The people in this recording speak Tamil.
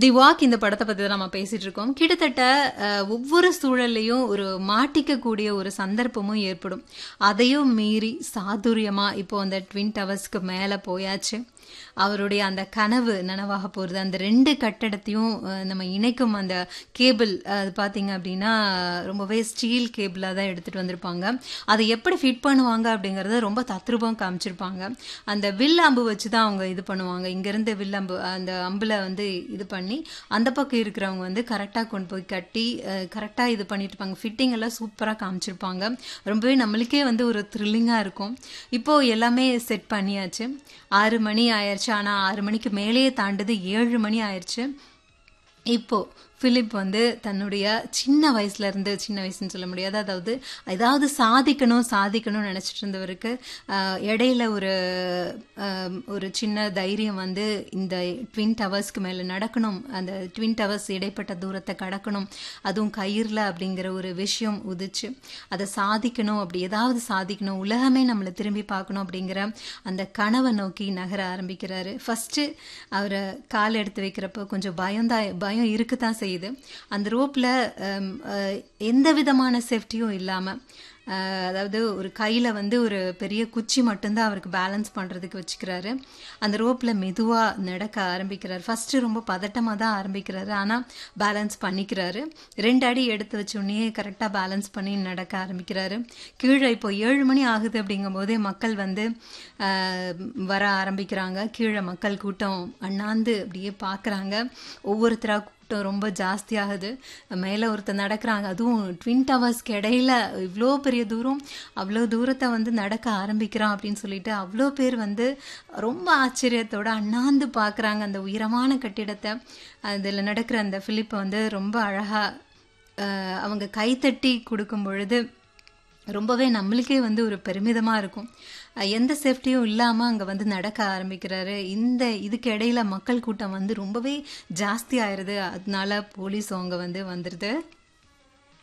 தி வாக் இந்த படத்தை பத்தி தான் நம்ம பேசிட்டு இருக்கோம் கிட்டத்தட்ட அஹ், ஒவ்வொரு சூழல்லையும் ஒரு மாட்டிக்கக்கூடிய ஒரு சந்தர்ப்பமும் ஏற்படும் அதையும் மீறி சாதுரியமா இப்போ அந்த ட்வின் டவர்ஸ்க்கு மேல போயாச்சு அவருடைய அந்த கனவு நனவாக போகிறது அந்த ரெண்டு கட்டடத்தையும் அஹ், நம்ம இணைக்கும் அந்த கேபிள் அது பார்த்தீங்க அப்படின்னா ரொம்பவே ஸ்டீல் கேபிளாக தான் எடுத்துகிட்டு வந்திருப்பாங்க அதை எப்படி ஃபிட் பண்ணுவாங்க அப்படிங்கிறத ரொம்ப தத்ரூபம் காமிச்சிருப்பாங்க அந்த வில் அம்பு வச்சு தான் அவங்க இது பண்ணுவாங்க இங்கேருந்து வில் அம்பு அந்த அம்பில் வந்து இது பண்ணி அந்த பக்கம் இருக்கிறவங்க வந்து கரெக்டாக கொண்டு போய் கட்டி கரெக்டாக இது பண்ணிட்டு இருப்பாங்க ஃபிட்டிங் எல்லாம் சூப்பராக காமிச்சிருப்பாங்க ரொம்பவே நம்மளுக்கே வந்து ஒரு த்ரில்லிங்காக இருக்கும் இப்போ எல்லாமே செட் பண்ணியாச்சு ஆறு மணி ஆயிடுச்சு ஆனால் ஆறு மணிக்கு மேலேயே தாண்டுது ஏழு மணி ஆயிடுச்சு இப்போ பிலிப் வந்து தன்னுடைய சின்ன வயசுல இருந்து சின்ன வயசுன்னு சொல்ல முடியாது அதாவது ஏதாவது சாதிக்கணும் சாதிக்கணும்னு நினைச்சிட்டு இருந்தவருக்கு ஆஹ், இடையில ஒரு ஆஹ், ஒரு சின்ன தைரியம் வந்து இந்த ட்வின் டவர்ஸ்க்கு மேல நடக்கணும் அந்த ட்வின் டவர்ஸ் இடைப்பட்ட தூரத்தை கடக்கணும் அதுவும் கயிறுல அப்படிங்கிற ஒரு விஷயம் உதிச்சு அதை சாதிக்கணும் அப்படி ஏதாவது சாதிக்கணும் உலகமே நம்மளை திரும்பி பார்க்கணும் அப்படிங்கிற அந்த கனவை நோக்கி நகர ஆரம்பிக்கிறாரு ஃபர்ஸ்ட் அவரை கால் எடுத்து வைக்கிறப்போ கொஞ்சம் பயம்தான் பயம் இருக்குதான் செய்யுது அந்த ரோப்ல எந்த விதமான சேஃப்டியும் இல்லாம அஹ், அதாவது ஒரு கையில வந்து ஒரு பெரிய குச்சி மட்டும்தான் அவருக்கு பேலன்ஸ் பண்றதுக்கு வச்சுக்கிறாரு அந்த ரோப்ல மெதுவா நடக்க ஆரம்பிக்கிறாரு ஃபர்ஸ்ட் ரொம்ப பதட்டமா தான் ஆரம்பிக்கிறாரு ஆனா பேலன்ஸ் பண்ணிக்கிறாரு ரெண்டு அடி எடுத்து வச்ச உடனே கரெக்டா பேலன்ஸ் பண்ணி நடக்க ஆரம்பிக்கிறாரு கீழே இப்போ ஏழு மணி ஆகுது அப்படிங்கும் போதே மக்கள் வந்து அஹ், வர ஆரம்பிக்கிறாங்க கீழே மக்கள் கூட்டம் அண்ணாந்து அப்படியே பார்க்கறாங்க ஒவ்வொருத்தரா கூட்டம் ரொம்ப ஜாஸ்தியாகுது மேலே ஒருத்தர் நடக்கிறாங்க அதுவும் ட்வின் டவர்ஸ்க்கு இடையில இவ்வளோ பெரிய தூரம் அவ்வளோ தூரத்தை வந்து நடக்க ஆரம்பிக்கிறான் அப்படின்னு சொல்லிட்டு அவ்வளோ பேர் வந்து ரொம்ப ஆச்சரியத்தோட அண்ணாந்து பார்க்குறாங்க அந்த உயரமான கட்டிடத்தை அதில் நடக்கிற அந்த பிலிப்பை வந்து ரொம்ப அழகாக அவங்க கைத்தட்டி கொடுக்கும் பொழுது ரொம்பவே நம்மளுக்கே வந்து ஒரு பெருமிதமா இருக்கும் அஹ் எந்த சேஃப்டியும் இல்லாம அங்க வந்து நடக்க ஆரம்பிக்கிறாரு இந்த இதுக்கு இடையில மக்கள் கூட்டம் வந்து ரொம்பவே ஜாஸ்தி ஆயிருது அதனால போலீஸ் அவங்க வந்து வந்துருது